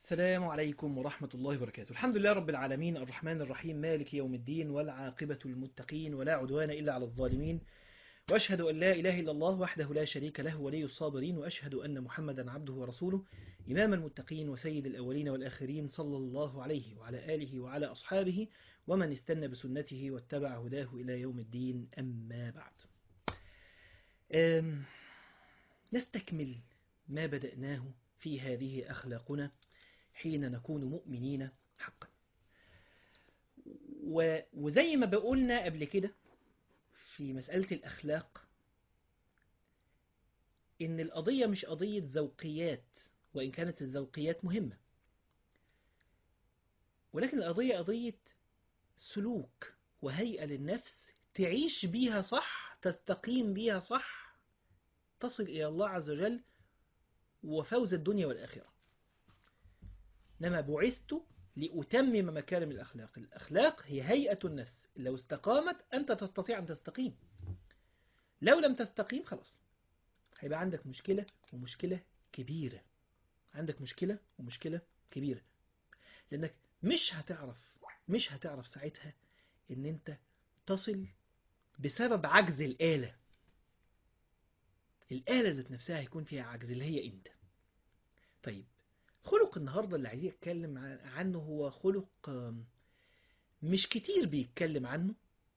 السلام عليكم ورحمة الله وبركاته الحمد لله رب العالمين الرحمن الرحيم مالك يوم الدين والعاقبة للمتقين ولا عدوان إلا على الظالمين وأشهد أن لا إله إلا الله وحده لا شريك له ولي الصابرين وأشهد أن محمدا عبده ورسوله إمام المتقين وسيد الأولين والآخرين صلى الله عليه وعلى آله وعلى أصحابه ومن استنى بسنته واتبع هداه إلى يوم الدين أما بعد أم نستكمل ما بدأناه في هذه أخلاقنا حين نكون مؤمنين حقا و- وزي ما بقولنا قبل كده في مسألة الأخلاق إن القضية مش قضية ذوقيات وإن كانت الذوقيات مهمة ولكن القضية قضية سلوك وهيئة للنفس تعيش بيها صح تستقيم بيها صح تصل إلى الله عز وجل وفوز الدنيا والآخرة إنما بعثت لأتمم مكارم الأخلاق الأخلاق هي هيئة النفس لو استقامت أنت تستطيع أن تستقيم لو لم تستقيم خلاص هيبقى عندك مشكلة ومشكلة كبيرة عندك مشكلة ومشكلة كبيرة لأنك مش هتعرف مش هتعرف ساعتها إن أنت تصل بسبب عجز الآلة الآلة ذات نفسها هيكون فيها عجز اللي هي أنت طيب خلق النهاردة اللي عايزين اتكلم عن- عنه هو خلق آم، مش كتير بيتكلم عنه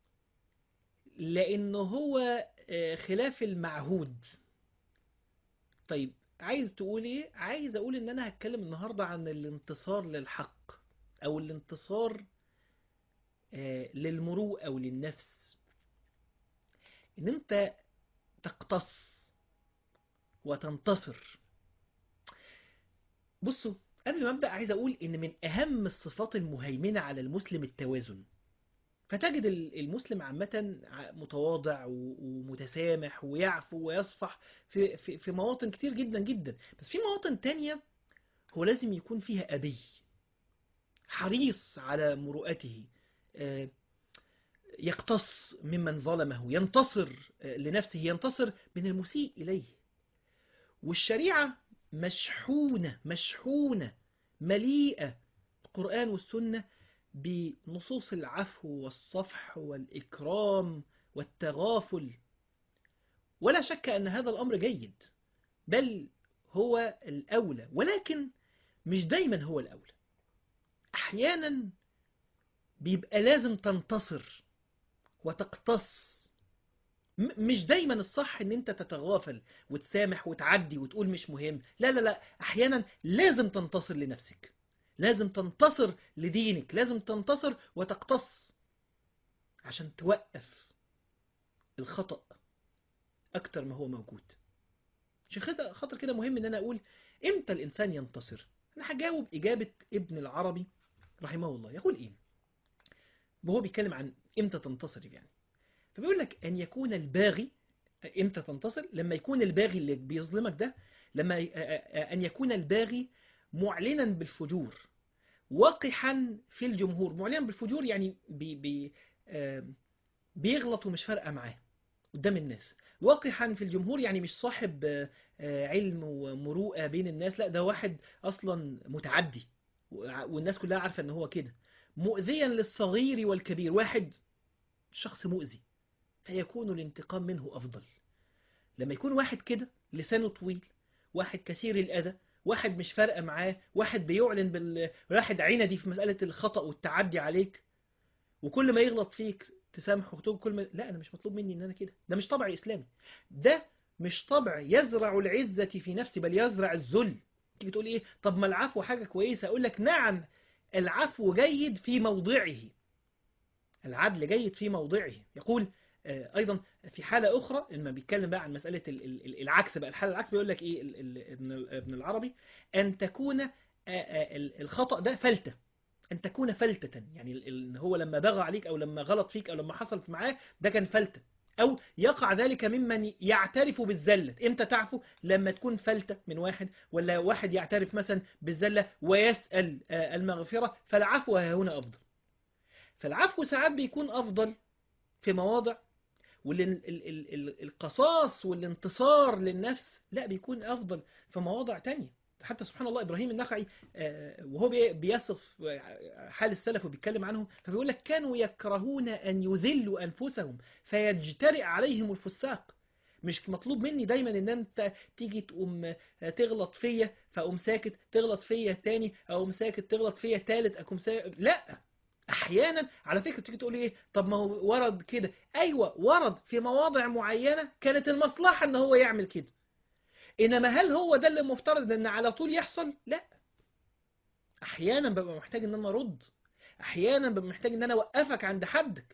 لأنه هو آه، خلاف المعهود طيب عايز تقول ايه؟ عايز اقول ان انا هتكلم النهاردة عن الانتصار للحق او الانتصار آه، للمروءة او للنفس ان انت تقتص وتنتصر بصوا قبل ما ابدا عايز اقول ان من اهم الصفات المهيمنه على المسلم التوازن فتجد ال- المسلم عامة ع- متواضع و- ومتسامح ويعفو ويصفح في, في, في مواطن كتير جدا جدا بس في مواطن تانية هو لازم يكون فيها أبي حريص على مروءته آه، يقتص ممن ظلمه ينتصر آه، لنفسه ينتصر من المسيء إليه والشريعة مشحونة مشحونة مليئة القرآن والسنة بنصوص العفو والصفح والإكرام والتغافل ولا شك أن هذا الأمر جيد بل هو الأولى ولكن مش دايما هو الأولى أحيانا بيبقى لازم تنتصر وتقتص م- مش دايما الصح ان انت تتغافل وتسامح وتعدي وتقول مش مهم لا لا لا احيانا لازم تنتصر لنفسك لازم تنتصر لدينك لازم تنتصر وتقتص عشان توقف الخطأ اكتر ما هو موجود عشان خاطر- خاطر كده مهم ان انا اقول امتى الانسان ينتصر انا هجاوب اجابة ابن العربي رحمه الله يقول ايه وهو بيتكلم عن امتى تنتصر يعني فبيقول لك أن يكون الباغي إمتى تنتصر لما يكون الباغي اللي بيظلمك ده لما ي- أن يكون الباغي معلنا بالفجور وقحا في الجمهور معلنا بالفجور يعني بي بي آم، بيغلط ومش فارقة معاه قدام الناس وقحا في الجمهور يعني مش صاحب آه، آه، علم ومروءة بين الناس لا ده واحد أصلا متعدي وع- والناس كلها عارفة ان هو كده مؤذيا للصغير والكبير واحد شخص مؤذي فيكون الانتقام منه أفضل لما يكون واحد كده لسانه طويل واحد كثير الأذى واحد مش فارقة معاه واحد بيعلن بال واحد عندي في مسألة الخطأ والتعدي عليك وكل ما يغلط فيك تسامحه وتقول كل ما لا أنا مش مطلوب مني إن أنا كده ده مش طبع إسلامي ده مش طبع يزرع العزة في نفسي بل يزرع الذل تيجي تقول إيه طب ما العفو حاجة كويسة أقول لك نعم العفو جيد في موضعه العدل جيد في موضعه يقول آه، ايضا في حاله اخرى لما بيتكلم بقى عن مساله ال- ال- ال- العكس بقى الحاله العكس بيقول لك ايه ال- ال- ابن ال- ابن العربي ان تكون آه، آه، ال- الخطا ده فلته ان تكون فلته يعني ال- ال- هو لما بغى عليك او لما غلط فيك او لما حصل معاه ده كان فلته او يقع ذلك ممن يعترف بالزله امتى تعفو لما تكون فلته من واحد ولا واحد يعترف مثلا بالزله ويسال آه، المغفره فالعفو ها هنا افضل فالعفو ساعات بيكون افضل في مواضع والقصاص والانتصار للنفس لا بيكون أفضل في مواضع تانية حتى سبحان الله إبراهيم النخعي آه، وهو بي- بيصف حال السلف وبيتكلم عنهم فبيقول لك كانوا يكرهون أن يذلوا أنفسهم فيجترئ عليهم الفساق مش مطلوب مني دايما ان انت تيجي تقوم تغلط فيا فاقوم ساكت تغلط فيا تاني اقوم ساكت تغلط فيا تالت اقوم ساكت لا احيانا على فكره تيجي تقول ايه طب ما هو ورد كده ايوه ورد في مواضع معينه كانت المصلحه ان هو يعمل كده انما هل هو ده اللي مفترض ان على طول يحصل لا احيانا ببقى محتاج ان انا ارد احيانا ببقى محتاج ان انا اوقفك عند حدك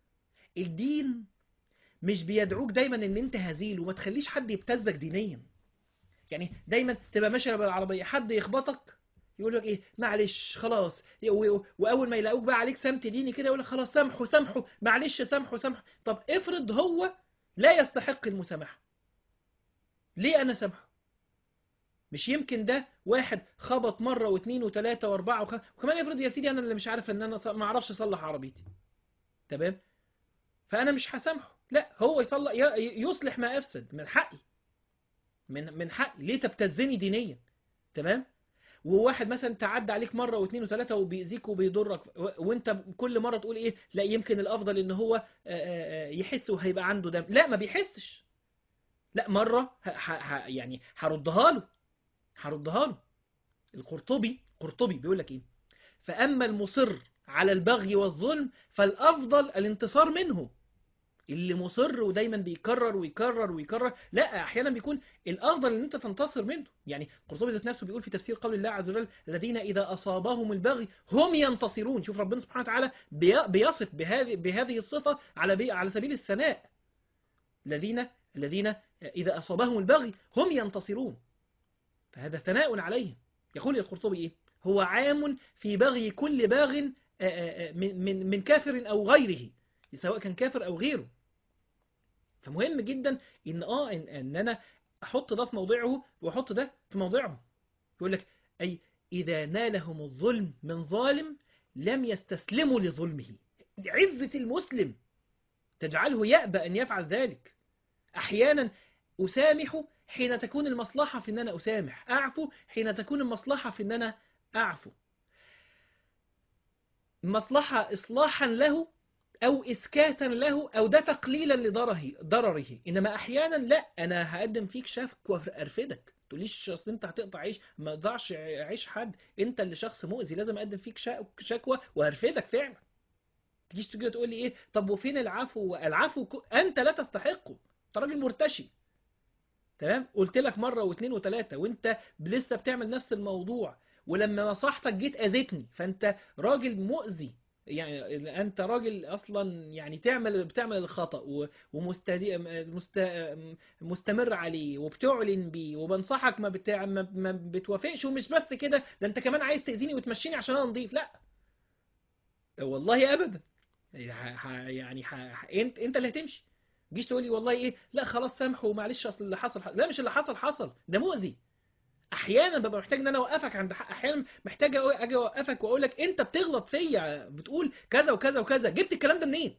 الدين مش بيدعوك دايما ان انت هزيل وما تخليش حد يبتزك دينيا يعني دايما تبقى ماشي بالعربيه حد يخبطك يقول لك ايه معلش خلاص و- واول ما يلاقوك بقى عليك سمت ديني كده يقول لك خلاص سامحه سامحه معلش سامحه سامحه طب افرض هو لا يستحق المسامحه ليه انا سامحه مش يمكن ده واحد خبط مره واثنين وثلاثه واربعه وخمسه وكمان افرض يا سيدي انا اللي مش عارف ان انا ص- ما اعرفش اصلح عربيتي تمام فانا مش هسامحه لا هو يصلح ي- يصلح ما افسد من حقي من من حقي ليه تبتزني دينيا تمام وواحد مثلا تعدى عليك مره واثنين وثلاثه وبيأذيك وبيضرك و- وانت كل مره تقول ايه لا يمكن الافضل ان هو آه، آه، آه، يحس وهيبقى عنده دم لا ما بيحسش لا مره ه- ه- ه- يعني هردها له هردها له القرطبي قرطبي بيقول لك ايه فاما المصر على البغي والظلم فالافضل الانتصار منه اللي مصر ودايما بيكرر ويكرر ويكرر لا احيانا بيكون الافضل ان انت تنتصر منه يعني قرطبي ذات نفسه بيقول في تفسير قول الله عز وجل الذين اذا اصابهم البغي هم ينتصرون شوف ربنا سبحانه وتعالى بي- بيصف بهذه بهذه الصفه على بي على سبيل الثناء الذين الذين اذا اصابهم البغي هم ينتصرون فهذا ثناء عليهم يقول القرطبي ايه هو عام في بغي كل باغ آه، آه، آه، من من من كافر او غيره سواء كان كافر او غيره فمهم جدا ان اه ان, إن انا احط ده في موضعه واحط ده في موضعه يقول لك اي اذا نالهم الظلم من ظالم لم يستسلموا لظلمه عزة المسلم تجعله يأبى ان يفعل ذلك احيانا اسامح حين تكون المصلحة في ان انا اسامح اعفو حين تكون المصلحة في ان انا اعفو مصلحة اصلاحا له او اسكاتا له او ده تقليلا لضرره ضرره انما احيانا لا انا هقدم فيك شكوى ارفدك تقوليش اصل انت هتقطع عيش ما اقطعش عيش حد انت اللي شخص مؤذي لازم اقدم فيك شك- شكوى وهرفدك فعلا تجيش تيجي تقول لي ايه طب وفين العفو العفو ك- انت لا تستحقه انت راجل مرتشي تمام قلت لك مره واثنين وثلاثه وانت لسه بتعمل نفس الموضوع ولما نصحتك جيت اذيتني فانت راجل مؤذي يعني انت راجل اصلا يعني تعمل بتعمل الخطأ و- ومستدي مست- مستمر عليه وبتعلن بيه وبنصحك ما, بتاع ما ما بتوافقش ومش بس كده ده انت كمان عايز تأذيني وتمشيني عشان انا نضيف لا والله ابدا ح- ح- يعني ح- ح- انت انت اللي هتمشي جيش تقولي والله ايه لا خلاص سامحه ومعلش اصل اللي حصل حصل. لا مش اللي حصل حصل ده مؤذي احيانا ببقى محتاج ان انا اوقفك عند حق احيانا محتاج أقو- اجي اوقفك واقول لك انت بتغلط فيا بتقول كذا وكذا وكذا جبت الكلام ده منين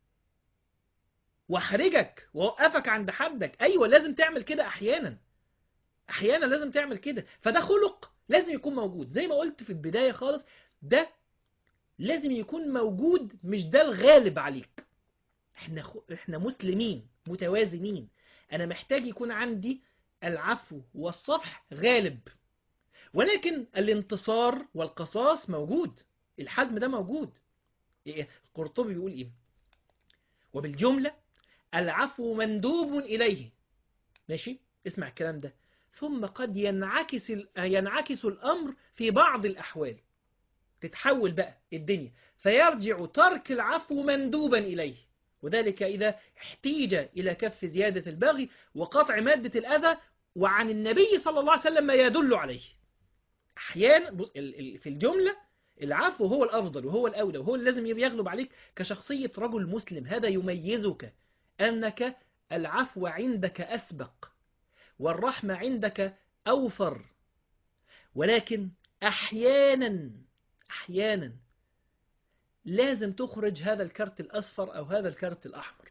واحرجك واوقفك عند حدك ايوه لازم تعمل كده احيانا احيانا لازم تعمل كده فده خلق لازم يكون موجود زي ما قلت في البدايه خالص ده لازم يكون موجود مش ده الغالب عليك احنا خ... احنا مسلمين متوازنين انا محتاج يكون عندي العفو والصفح غالب ولكن الانتصار والقصاص موجود الحزم ده موجود إيه؟ القرطبي بيقول ايه وبالجملة العفو مندوب إليه ماشي اسمع الكلام ده ثم قد ينعكس ال- ينعكس الأمر في بعض الأحوال تتحول بقى الدنيا فيرجع ترك العفو مندوبا إليه وذلك إذا احتيج إلى كف زيادة البغي وقطع مادة الأذى وعن النبي صلى الله عليه وسلم ما يدل عليه أحيانا بص ال- ال- في الجملة العفو هو الأفضل وهو الأولى وهو اللي لازم يغلب عليك كشخصية رجل مسلم هذا يميزك أنك العفو عندك أسبق والرحمة عندك أوفر ولكن أحيانا أحيانا لازم تخرج هذا الكرت الأصفر أو هذا الكرت الأحمر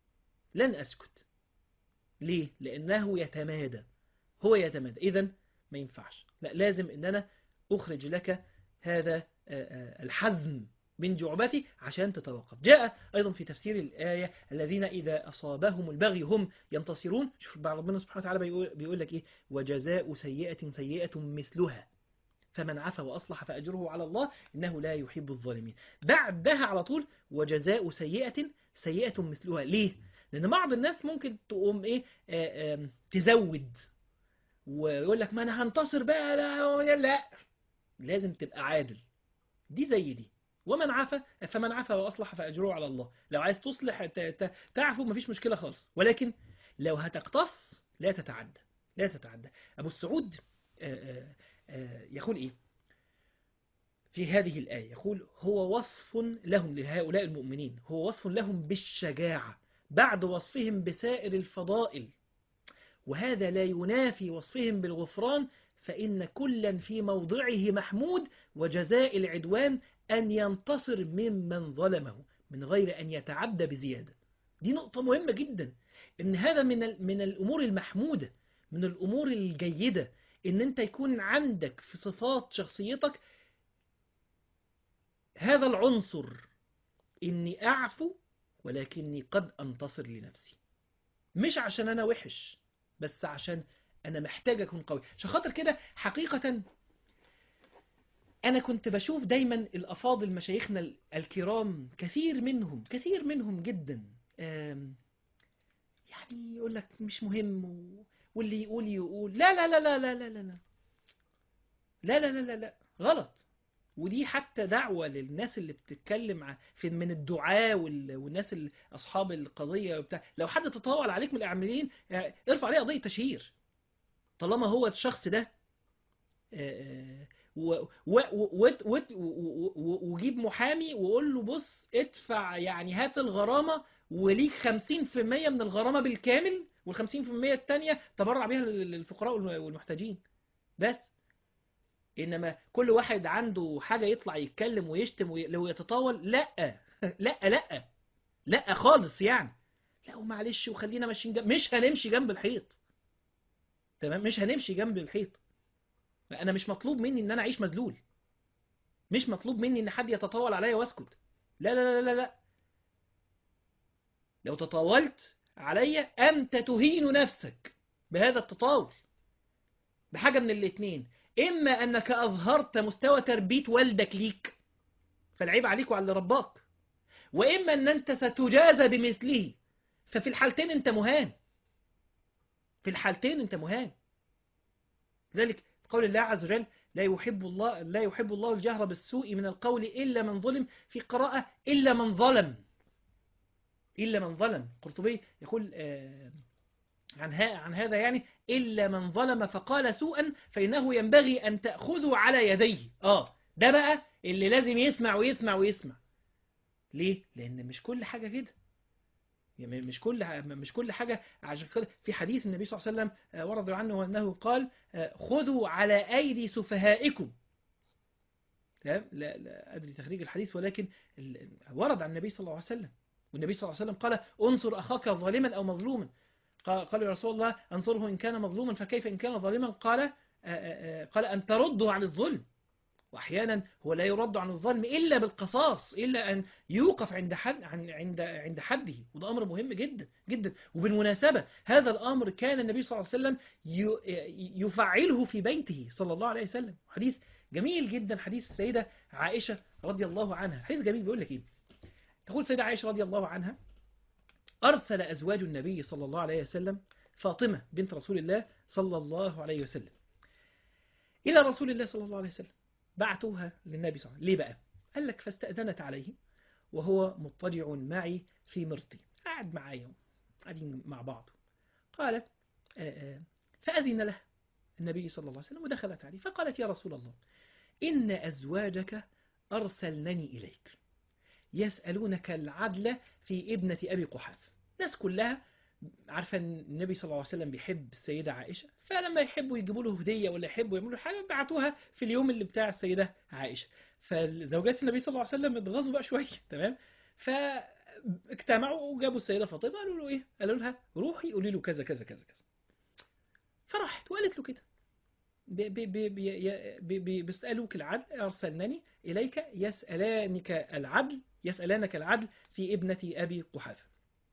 لن أسكت ليه؟ لأنه يتمادى هو يتمادى إذا ما ينفعش لا لازم ان انا اخرج لك هذا آه، آه، الحزم من جعبتي عشان تتوقف جاء أيضا في تفسير الآية الذين إذا أصابهم البغي هم ينتصرون شوف بعض ربنا سبحانه وتعالى بيقول, بيقول لك إيه وجزاء سيئة سيئة مثلها فمن عفا وأصلح فأجره على الله إنه لا يحب الظالمين بعدها على طول وجزاء سيئة سيئة مثلها ليه؟ لأن بعض الناس ممكن تقوم إيه آه، آم، تزود ويقول لك ما أنا هنتصر بقى لا, لا لازم تبقى عادل دي زي دي ومن عفا فمن عفا وأصلح فأجره على الله لو عايز تصلح ت- ت- تعفو مفيش مشكلة خالص ولكن لو هتقتص لا تتعدى لا تتعدى أبو السعود آه، آه، آه، يقول إيه في هذه الآية يقول هو وصف لهم لهؤلاء المؤمنين هو وصف لهم بالشجاعة بعد وصفهم بسائر الفضائل وهذا لا ينافي وصفهم بالغفران فإن كلا في موضعه محمود وجزاء العدوان أن ينتصر ممن ظلمه من غير أن يتعدى بزيادة دي نقطة مهمة جدا إن هذا من ال- من الأمور المحمودة من الأمور الجيدة إن أنت يكون عندك في صفات شخصيتك هذا العنصر إني أعفو ولكني قد أنتصر لنفسي مش عشان أنا وحش بس عشان أنا محتاج أكون قوي عشان خاطر كده حقيقة أنا كنت بشوف دايما الأفاضل مشايخنا الكرام كثير منهم كثير منهم جدا آم، يعني يقول لك مش مهم و- واللي يقول يقول لا لا لا لا لا لا لا لا لا لا لا لا لا غلط ودي حتى دعوة للناس اللي بتتكلم ع- في من الدعاة وال- والناس اللي أصحاب القضية وبتاع لو حد تطاول عليك من العاملين يعني ارفع عليه قضية تشهير طالما هو الشخص ده آه، آه، و- و- و- وت- وت- و- و- وجيب محامي وقول له بص ادفع يعني هات الغرامة وليك 50% من الغرامة بالكامل وال50% التانية تبرع بيها لل- للفقراء والم- والمحتاجين بس انما كل واحد عنده حاجة يطلع يتكلم ويشتم ولو يتطاول لا لا لا لا خالص يعني لا ومعلش وخلينا ماشيين جنب مش هنمشي جنب الحيط تمام مش هنمشي جنب الحيط انا مش مطلوب مني ان انا اعيش مذلول مش مطلوب مني ان حد يتطاول عليا واسكت لا لا لا لا لا لو تطاولت عليا انت تهين نفسك بهذا التطاول بحاجة من الاتنين اما انك اظهرت مستوى تربية والدك ليك فالعيب عليك وعلى اللي رباك واما ان انت ستجازى بمثله ففي الحالتين انت مهان في الحالتين انت مهان لذلك قول الله عز وجل لا يحب الله لا يحب الله الجهر بالسوء من القول إلا من ظلم في قراءة إلا من ظلم إلا من ظلم قرطبي يقول آه، عن ها عن هذا يعني إلا من ظلم فقال سوءا فإنه ينبغي أن تأخذوا على يديه آه ده بقى اللي لازم يسمع ويسمع ويسمع ليه؟ لأن مش كل حاجة كده يعني مش كل مش كل حاجة عشان كده في حديث النبي صلى الله عليه وسلم آه، ورد عنه أنه قال آه، خذوا على أيدي سفهائكم تمام؟ لا, لا أدري تخريج الحديث ولكن ال- ورد عن النبي صلى الله عليه وسلم والنبي صلى الله عليه وسلم قال انصر أخاك ظالما أو مظلوما قال قال يا رسول الله انصره إن كان مظلوما فكيف إن كان ظالما قال آه، آه، آه، قال أن ترده عن الظلم وأحيانا هو لا يرد عن الظلم إلا بالقصاص إلا أن يوقف عند حد عن- عند عند حده وده أمر مهم جدا جدا وبالمناسبة هذا الأمر كان النبي صلى الله عليه وسلم ي- يفعله في بيته صلى الله عليه وسلم حديث جميل جدا حديث السيدة عائشة رضي الله عنها حديث جميل بيقول لك إيه تقول السيدة عائشة رضي الله عنها أرسل أزواج النبي صلى الله عليه وسلم فاطمة بنت رسول الله صلى الله عليه وسلم إلى رسول الله صلى الله عليه وسلم بعتوها للنبي صلى الله عليه وسلم ليه بقى قال لك فاستأذنت عليه وهو مضطجع معي في مرتي قاعد معايا قاعدين مع بعض قالت آه، آه، فأذن له النبي صلى الله عليه وسلم ودخلت عليه فقالت يا رسول الله إن أزواجك أرسلنني إليك يسألونك العدل في ابنة أبي قحاف الناس كلها عارفة ان النبي صلى الله عليه وسلم بيحب السيدة عائشة فلما يحبوا يجيبوا له هدية ولا يحبوا يعملوا له حاجة بعتوها في اليوم اللي بتاع السيدة عائشة فزوجات النبي صلى الله عليه وسلم اتغاظوا بقى شوية تمام فاجتمعوا وجابوا السيدة فاطمة قالوا له ايه قالوا لها روحي قولي له كذا كذا كذا كذا فراحت وقالت له كده بي- بي- بي- بي- بي- بي- بيسألوك العدل أرسلنني إليك يسألانك العدل يسألانك العدل في ابنة أبي قحافة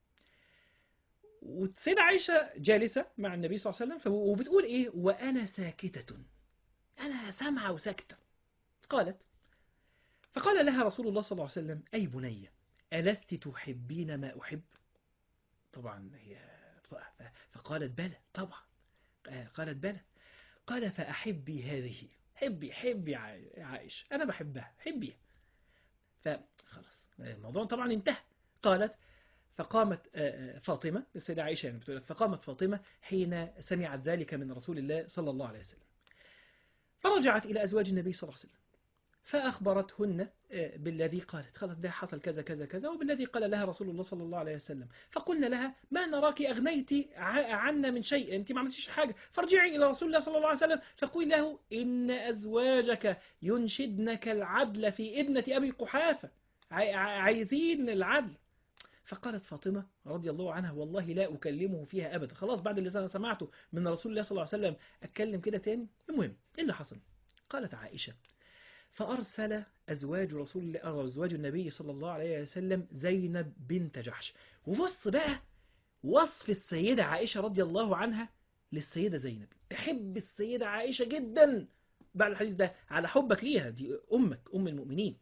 والسيدة عائشة جالسة مع النبي صلى الله عليه وسلم ف- وبتقول إيه وأنا ساكتة أنا سامعة وساكتة قالت فقال لها رسول الله صلى الله عليه وسلم أي بني ألست تحبين ما أحب طبعا هي فقالت بلى طبعا قالت بلى قال فأحبي هذه حبي حبي عا- عائشة أنا بحبها حبي فخلاص الموضوع طبعا انتهى قالت فقامت آه، آه، فاطمة السيدة عائشة يعني بتقول لك فقامت فاطمة حين سمعت ذلك من رسول الله صلى الله عليه وسلم فرجعت إلى أزواج النبي صلى الله عليه وسلم فأخبرتهن آه، بالذي قالت خلاص ده حصل كذا كذا كذا وبالذي قال لها رسول الله صلى الله عليه وسلم فقلنا لها ما نراك أغنيت ع- عنا من شيء أنت ما عملتيش حاجة فارجعي إلى رسول الله صلى الله عليه وسلم فقولي له إن أزواجك ينشدنك العدل في ابنة أبي قحافة عاي- عايزين العدل فقالت فاطمة رضي الله عنها والله لا أكلمه فيها أبدا خلاص بعد اللي أنا سمعته من رسول الله صلى الله عليه وسلم أتكلم كده تاني المهم إيه اللي حصل قالت عائشة فأرسل أزواج رسول الله أو أزواج النبي صلى الله عليه وسلم زينب بنت جحش وبص بقى وصف السيدة عائشة رضي الله عنها للسيدة زينب تحب السيدة عائشة جدا بعد الحديث ده على حبك ليها دي أمك أم المؤمنين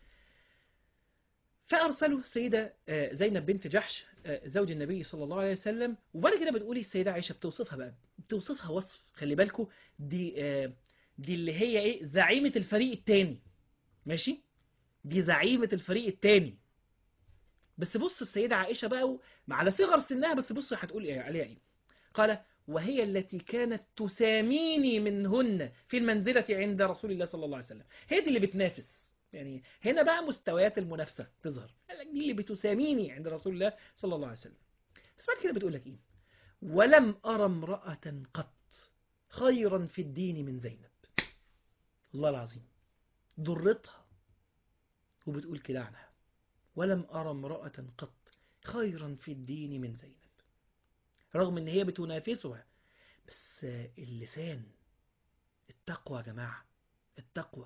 فأرسلوا السيدة آه، زينب بنت جحش آه، زوج النبي صلى الله عليه وسلم وبعد كده بتقولي السيدة عائشة بتوصفها بقى بتوصفها وصف خلي بالكم دي آه، دي اللي هي ايه زعيمة الفريق التاني ماشي دي زعيمة الفريق التاني بس بص السيدة عائشة بقى و- على صغر سنها بس بص هتقول ايه عليها ايه قال وهي التي كانت تساميني منهن في المنزلة عند رسول الله صلى الله عليه وسلم هي دي اللي بتنافس يعني هنا بقى مستويات المنافسة تظهر قال لك دي اللي بتساميني عند رسول الله صلى الله عليه وسلم بس بعد كده بتقول لك ايه ولم أرى امرأة قط خيرا في الدين من زينب الله العظيم ضرتها وبتقول كده عنها ولم أرى امرأة قط خيرا في الدين من زينب رغم ان هي بتنافسها بس اللسان التقوى يا جماعة التقوى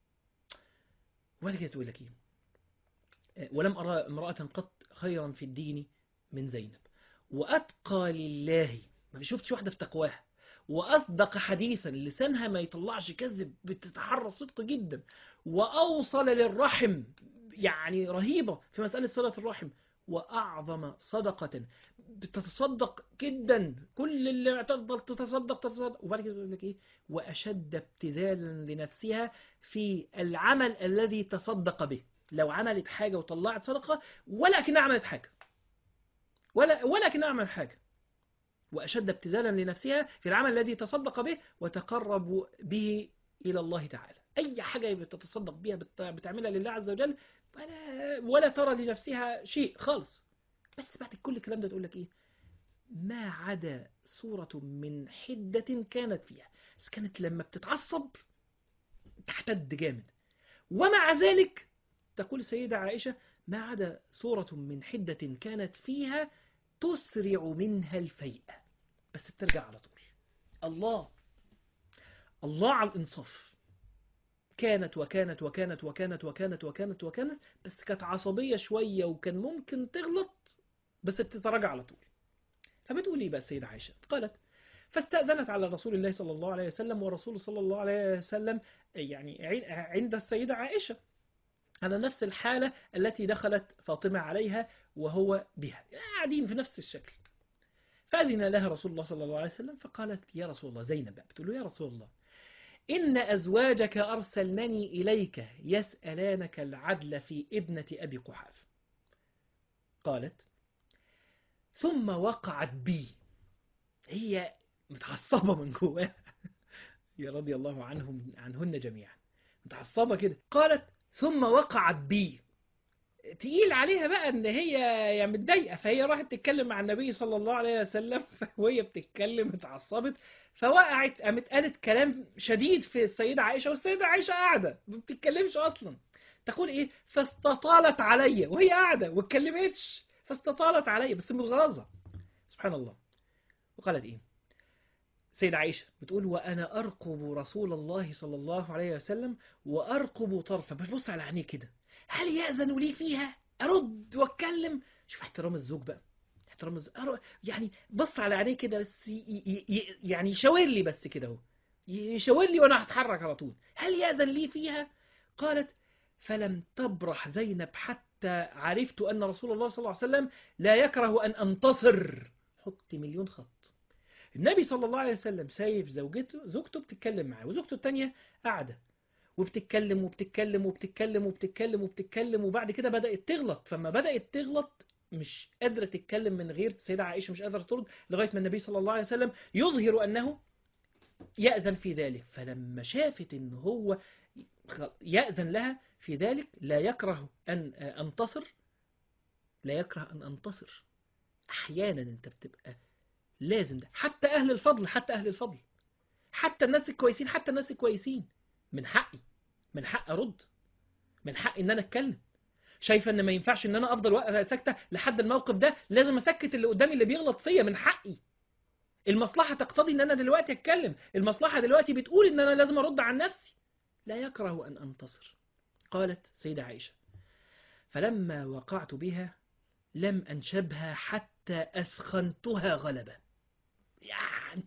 وبعد كده تقول لك ايه ولم أرى امرأة قط خيرا في الدين من زينب وأتقى لله ما شفتش واحدة في تقواها وأصدق حديثا لسانها ما يطلعش كذب بتتحرى الصدق جدا وأوصل للرحم يعني رهيبة في مسألة صلة الرحم وأعظم صدقة بتتصدق جدا كل اللي تفضل تتصدق تتصدق وبعد كده يقول لك ايه وأشد ابتذالا لنفسها في العمل الذي تصدق به لو عملت حاجة وطلعت صدقة ولا كأنها عملت حاجة ولا ولا كأنها عملت حاجة وأشد ابتذالا لنفسها في العمل الذي تصدق به وتقرب به إلى الله تعالى أي حاجة بتتصدق بها بت- بتعملها لله عز وجل ولا, ولا ترى لنفسها شيء خالص بس بعد كل الكلام ده تقول لك إيه ما عدا صورة من حدة كانت فيها بس كانت لما بتتعصب تحتد جامد ومع ذلك تقول السيدة عائشة ما عدا صورة من حدة كانت فيها تسرع منها الفيئة بس بترجع على طول الله الله على الإنصاف كانت وكانت وكانت وكانت وكانت وكانت وكانت بس كانت عصبية شوية وكان ممكن تغلط بس بتتراجع على طول فبتقول ايه بقى السيدة عائشة قالت فاستأذنت على رسول الله صلى الله عليه وسلم ورسول صلى الله عليه وسلم يعني عند السيدة عائشة على نفس الحالة التي دخلت فاطمة عليها وهو بها قاعدين في نفس الشكل فأذن لها رسول الله صلى الله عليه وسلم فقالت يا رسول الله زينب بقى بتقول له يا رسول الله إن أزواجك أرسلنني إليك يسألانك العدل في ابنة أبي قحاف قالت ثم وقعت بي هي متعصبة من جواها يا رضي الله عنهم عنهن جميعا متعصبة كده قالت ثم وقعت بي تقيل عليها بقى ان هي يعني متضايقه فهي راحت تتكلم مع النبي صلى الله عليه وسلم وهي بتتكلم اتعصبت فوقعت قامت قالت كلام شديد في السيده عائشه والسيده عائشه قاعده ما بتتكلمش اصلا تقول ايه فاستطالت عليا وهي قاعده وما اتكلمتش فاستطالت عليا بس متغاظه سبحان الله وقالت ايه سيدة عائشة بتقول وأنا أرقب رسول الله صلى الله عليه وسلم وأرقب طرفه ببص على عينيه كده هل يأذن لي فيها أرد وأتكلم شوف احترام الزوج بقى احترام الزوج أرو- يعني بص على عينيه كده بس ي... ي... ي... يعني يشاور لي بس كده اهو يشاور لي وأنا هتحرك على طول هل يأذن لي فيها قالت فلم تبرح زينب حتى عرفت أن رسول الله صلى الله عليه وسلم لا يكره أن أنتصر حط مليون خط النبي صلى الله عليه وسلم سايف زوجته زوجته بتتكلم معاه وزوجته التانية قاعدة وبتتكلم وبتتكلم وبتتكلم وبتتكلم وبتتكلم وبعد كده بدأت تغلط فما بدأت تغلط مش قادرة تتكلم من غير سيدة عائشة مش قادرة ترد لغاية ما النبي صلى الله عليه وسلم يظهر أنه يأذن في ذلك فلما شافت أن هو يأذن لها في ذلك لا يكره أن أنتصر لا يكره أن أنتصر أحيانا أنت بتبقى لازم ده حتى أهل الفضل حتى أهل الفضل حتى الناس الكويسين حتى الناس الكويسين من حقي من حق أرد من حقي إن أنا أتكلم شايفة إن ما ينفعش إن أنا أفضل واقفة ساكتة لحد الموقف ده لازم أسكت اللي قدامي اللي بيغلط فيا من حقي المصلحة تقتضي إن أنا دلوقتي أتكلم المصلحة دلوقتي بتقول إن أنا لازم أرد عن نفسي لا يكره أن أنتصر قالت سيدة عائشة فلما وقعت بها لم أنشبها حتى أسخنتها غلبة يعني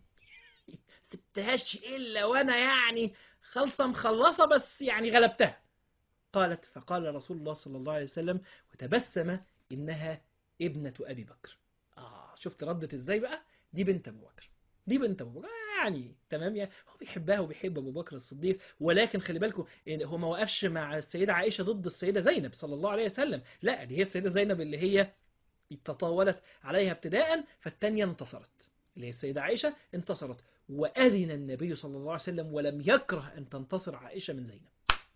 سبتهاش إلا وأنا يعني خلصة مخلصة بس يعني غلبتها قالت فقال رسول الله صلى الله عليه وسلم وتبسم إنها ابنة أبي بكر آه شفت ردت إزاي بقى دي بنت أبو بكر دي بنت أبو بكر يعني تمام يعني هو بيحبها وبيحب أبو بكر الصديق ولكن خلي بالكم إن هو ما وقفش مع السيدة عائشة ضد السيدة زينب صلى الله عليه وسلم لا دي هي السيدة زينب اللي هي تطاولت عليها ابتداء فالتانية انتصرت اللي هي السيدة عائشة انتصرت وأذن النبي صلى الله عليه وسلم ولم يكره أن تنتصر عائشة من زينب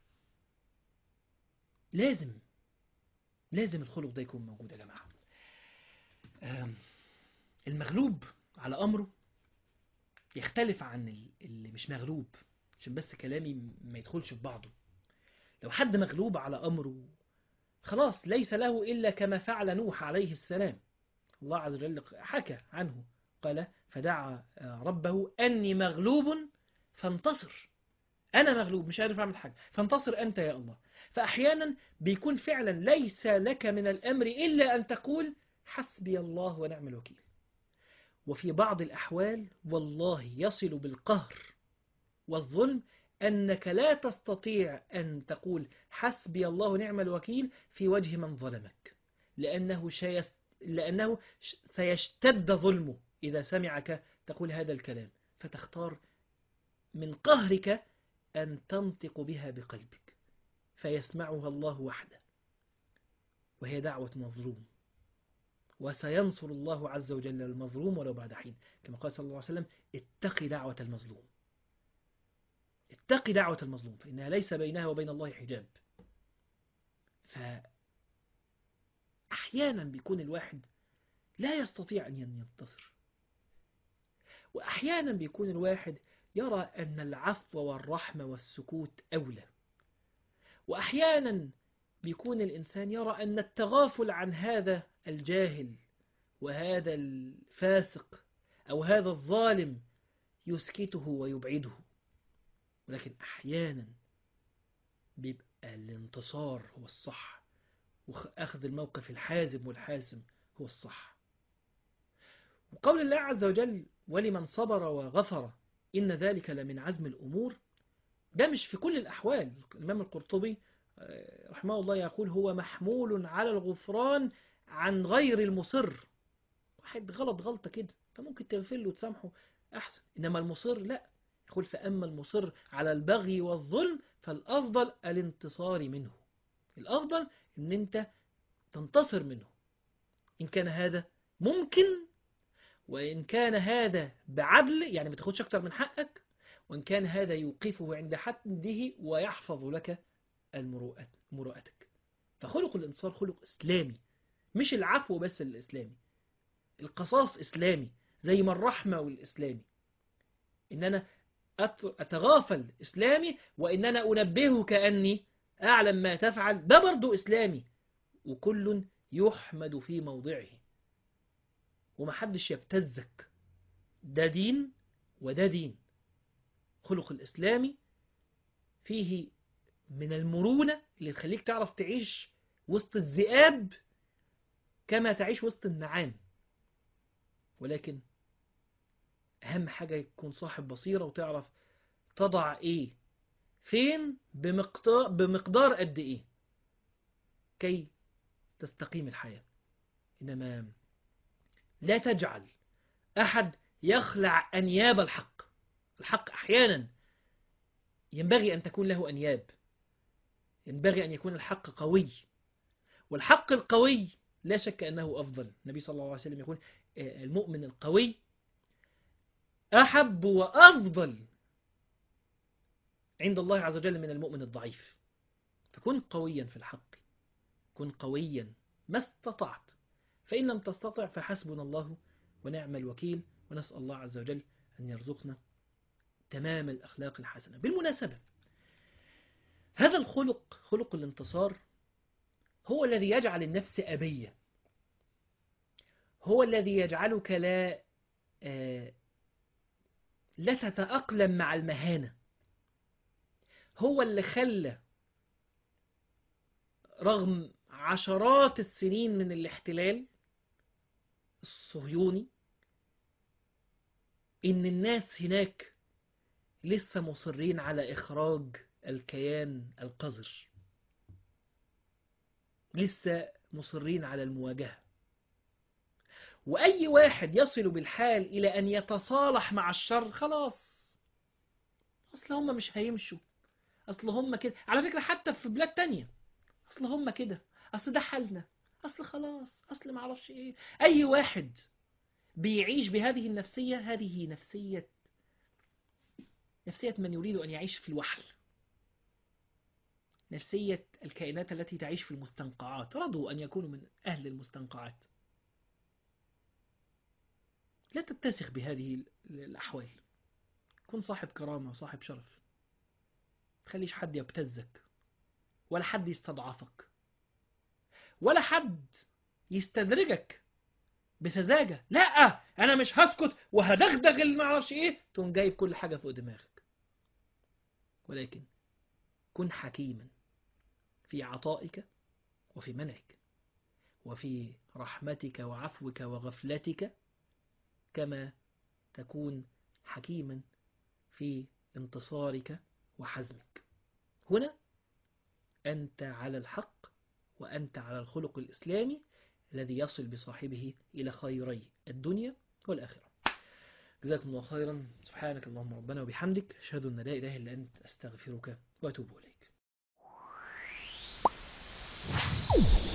لازم لازم الخلق ده يكون موجود يا جماعة آم، المغلوب على أمره يختلف عن ال- اللي مش مغلوب عشان بس كلامي ما يدخلش في بعضه لو حد مغلوب على أمره خلاص ليس له إلا كما فعل نوح عليه السلام الله عز وجل حكى عنه قال فدعا ربه أني مغلوب فانتصر أنا مغلوب مش عارف أعمل حاجة فانتصر أنت يا الله فأحيانا بيكون فعلا ليس لك من الأمر إلا أن تقول حسبي الله ونعم الوكيل وفي بعض الأحوال والله يصل بالقهر والظلم أنك لا تستطيع أن تقول حسبي الله ونعم الوكيل في وجه من ظلمك لأنه, شيست لأنه ش- سيشتد ظلمه إذا سمعك تقول هذا الكلام فتختار من قهرك أن تنطق بها بقلبك فيسمعها الله وحده وهي دعوة مظلوم وسينصر الله عز وجل المظلوم ولو بعد حين كما قال صلى الله عليه وسلم اتقي دعوة المظلوم اتقي دعوة المظلوم فإنها ليس بينها وبين الله حجاب فأحيانا بيكون الواحد لا يستطيع أن ينتصر وأحيانا بيكون الواحد يرى أن العفو والرحمة والسكوت أولى وأحيانا بيكون الإنسان يرى أن التغافل عن هذا الجاهل وهذا الفاسق أو هذا الظالم يسكته ويبعده ولكن أحيانا بيبقى الانتصار هو الصح وأخذ الموقف الحازم والحاسم هو الصح وقول الله عز وجل ولمن صبر وغفر إن ذلك لمن عزم الأمور ده مش في كل الأحوال الإمام القرطبي آه، رحمه الله يقول هو محمول على الغفران عن غير المصر واحد غلط غلطة كده فممكن تغفر له وتسامحه أحسن إنما المصر لا يقول فأما المصر على البغي والظلم فالأفضل الانتصار منه الأفضل إن أنت تنتصر منه إن كان هذا ممكن وإن كان هذا بعدل يعني ما تاخدش أكتر من حقك وإن كان هذا يوقفه عند حده ويحفظ لك المروءات مروءتك فخلق الانتصار خلق إسلامي مش العفو بس الإسلامي القصاص إسلامي زي ما الرحمة والإسلامي إن أنا أت- أتغافل إسلامي وإن أنا أنبهك أني أعلم ما تفعل ده برضو إسلامي وكل يحمد في موضعه ومحدش يبتزك ده دين وده دين خلق الإسلامي فيه من المرونة اللي تخليك تعرف تعيش وسط الذئاب كما تعيش وسط النعام ولكن أهم حاجة يكون صاحب بصيرة وتعرف تضع إيه فين بمقدار, بمقدار قد إيه كي تستقيم الحياة إنما لا تجعل أحد يخلع أنياب الحق الحق أحيانا ينبغي أن تكون له أنياب ينبغي أن يكون الحق قوي والحق القوي لا شك أنه أفضل النبي صلى الله عليه وسلم يقول المؤمن القوي أحب وأفضل عند الله عز وجل من المؤمن الضعيف فكن قويا في الحق كن قويا ما استطعت فإن لم تستطع فحسبنا الله ونعم الوكيل ونسأل الله عز وجل أن يرزقنا تمام الأخلاق الحسنة بالمناسبة هذا الخلق خلق الانتصار هو الذي يجعل النفس أبية هو الذي يجعلك لا آه لا تتأقلم مع المهانة هو اللي خلى رغم عشرات السنين من الاحتلال الصهيوني إن الناس هناك لسه مصرين على إخراج الكيان القذر لسه مصرين على المواجهة وأي واحد يصل بالحال إلى أن يتصالح مع الشر خلاص أصل هم مش هيمشوا أصل هم كده على فكرة حتى في بلاد تانية أصل هم كده أصل ده حالنا أصل خلاص أصل معرفش إيه أي واحد بيعيش بهذه النفسية هذه نفسية نفسية من يريد أن يعيش في الوحل نفسية الكائنات التي تعيش في المستنقعات رضوا أن يكونوا من أهل المستنقعات لا تتسخ بهذه الأحوال كن صاحب كرامة وصاحب شرف تخليش حد يبتزك ولا حد يستضعفك ولا حد يستدرجك بسذاجة لا أنا مش هسكت وهدغدغ اللي معرفش إيه تقوم جايب كل حاجة فوق دماغك ولكن كن حكيما في عطائك وفي منعك وفي رحمتك وعفوك وغفلتك كما تكون حكيما في انتصارك وحزمك هنا أنت على الحق وأنت على الخلق الإسلامي الذي يصل بصاحبه إلى خيري الدنيا والآخرة جزاكم الله خيرا سبحانك اللهم ربنا وبحمدك أشهد أن لا إله إلا أنت أستغفرك وأتوب إليك